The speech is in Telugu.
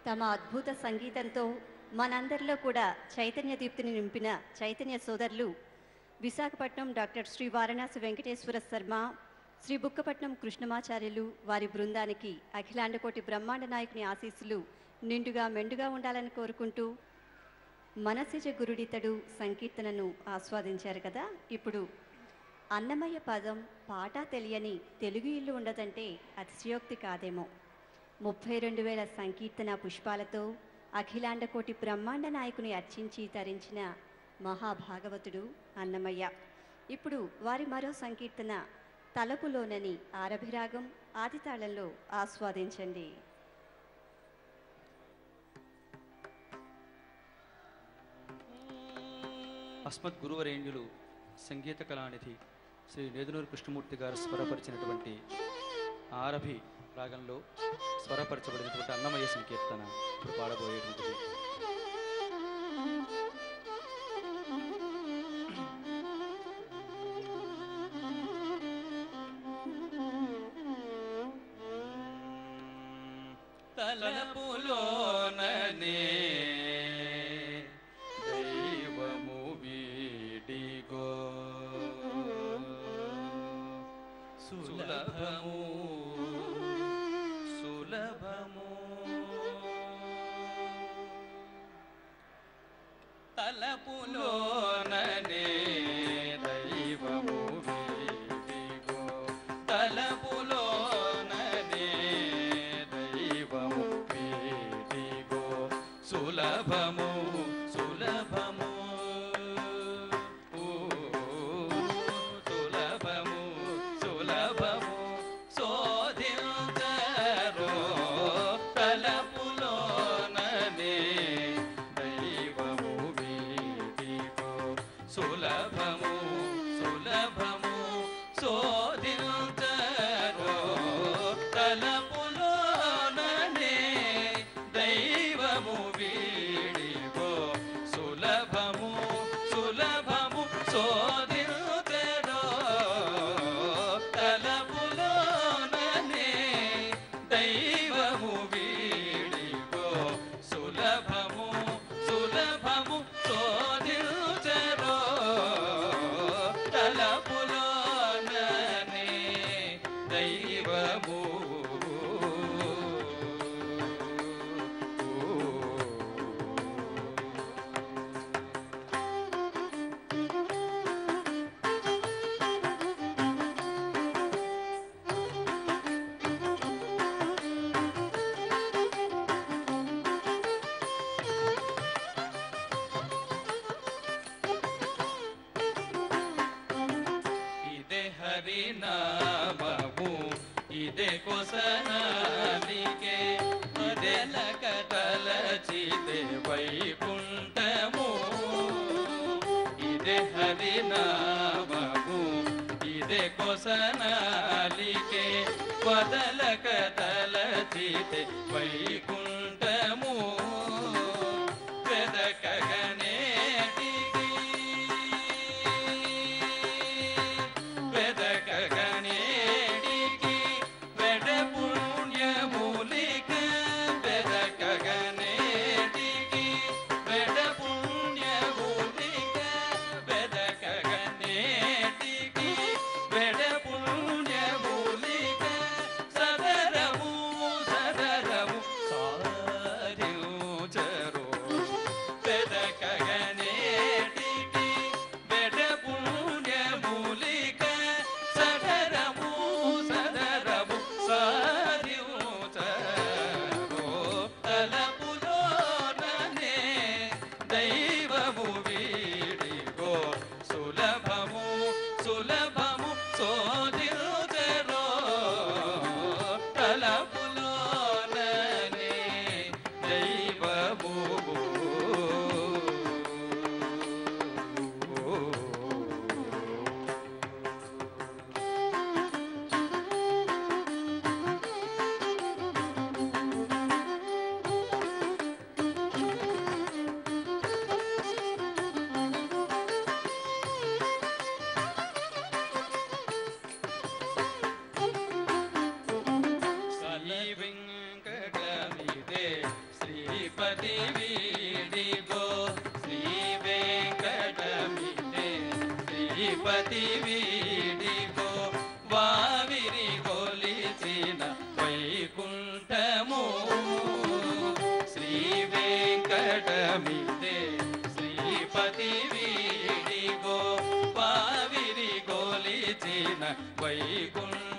తమ అద్భుత సంగీతంతో మనందరిలో కూడా చైతన్య దీప్తిని నింపిన చైతన్య సోదరులు విశాఖపట్నం డాక్టర్ శ్రీ వారణాసి వెంకటేశ్వర శర్మ శ్రీ బుక్కపట్నం కృష్ణమాచార్యులు వారి బృందానికి అఖిలాండకోటి బ్రహ్మాండ నాయకుని ఆశీస్సులు నిండుగా మెండుగా ఉండాలని కోరుకుంటూ మనసిజ గురుడితడు సంకీర్తనను ఆస్వాదించారు కదా ఇప్పుడు అన్నమయ్య పదం పాట తెలియని తెలుగు ఇల్లు ఉండదంటే అతిశయోక్తి కాదేమో ముప్పై రెండు వేల సంకీర్తన పుష్పాలతో అఖిలాండకోటి బ్రహ్మాండ నాయకుని అర్చించి తరించిన మహాభాగవతుడు అన్నమయ్య ఇప్పుడు వారి మరో సంకీర్తన తలపులోనని ఆరభిరాగం ఆదితాళంలో ఆస్వాదించండి అస్మద్ గురువరేణ్యులు సంగీత కళానిధి శ్రీ నేదునూరు కృష్ణమూర్తి గారు స్వరపరిచినటువంటి ఆరభి రాగంలో స్వరపరచబడినటువంటి అన్నమయ్య సంకీర్తన ఇప్పుడు పాడబోయేటువంటిది తలపులోననే దైవము వీడిగో సులభము సులభము తలపులోననే దైవము వీడిగో తలపులోననే దైవము వీడిగో సులభము సులభము ఊ, సులభము సులభము శోధించరో తలపులోననే దైవము వీడిగో సులభము సులభము శోధించరో తలపులోననే దైవము వీడిగో సులభము సులభము శోధించరో తలపులోననే దైవము వీడిగో సులభము సులభము శోధించరో తలపులోననే దైవము ఇదే హరినామము ఇదే కొసనాలికే ఇదే లకటలచితే వైకుంఠము ఇదే హరినామము ఇదే కొసనాలికే వదలక తలచితే వైకుంఠము వెదకగనేటికి వెదకగనేటికి వెడ పుణ్యమూలిక వెదకగనేటికి వెడ పుణ్యమూలిక వెదకగనేటికి వెడ పుణ్యమూలిక సదరము సదరము శ్రీపతి వీడిగో శ్రీ వెంకటమిదే శ్రీపతి వీడిగో వావిరి కొలిచిన వైకుంఠము శ్రీ వెంకటమిదే శ్రీపతి వీడిగో వావిరి కొలిచిన వైకుంఠ